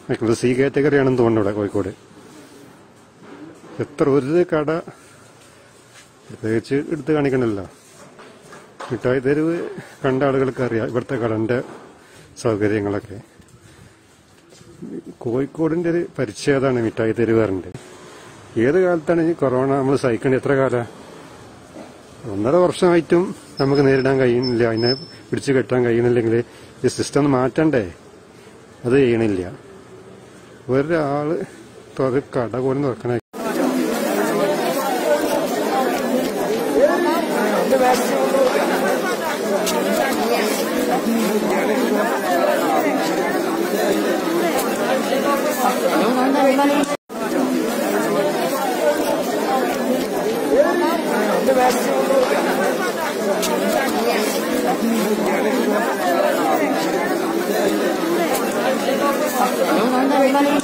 നിൽക്കുന്നത് സി കാറ്റഗറിയാണെന്ന് തോന്നുന്നു ഇവിടെ കോഴിക്കോട് എത്ര ഒരു കട പ്രത്യേകിച്ച് എടുത്ത് കാണിക്കണല്ലോ മിഠായി തെരുവ് കണ്ട ആളുകൾക്ക് അറിയാം ഇവിടുത്തെ കടന്റെ സൗകര്യങ്ങളൊക്കെ കോഴിക്കോടിന്റെ ഒരു പരിച്ഛേദമാണ് മിഠായി തെരുവ് പറഞ്ഞിട്ട് ഏത് കാലത്താണ് ഈ കൊറോണ നമ്മൾ സഹിക്കേണ്ടത് എത്ര കാല ഒന്നര വർഷമായിട്ടും നമുക്ക് നേരിടാൻ കഴിയുന്നില്ല അതിനെ പിടിച്ചു കെട്ടാൻ കഴിയുന്നില്ലെങ്കിൽ ഈ സിസ്റ്റം ഒന്ന് മാറ്റണ്ടേ അത് ചെയ്യണില്ല ഒരാള് തുറ കട പോലും തുറക്കണ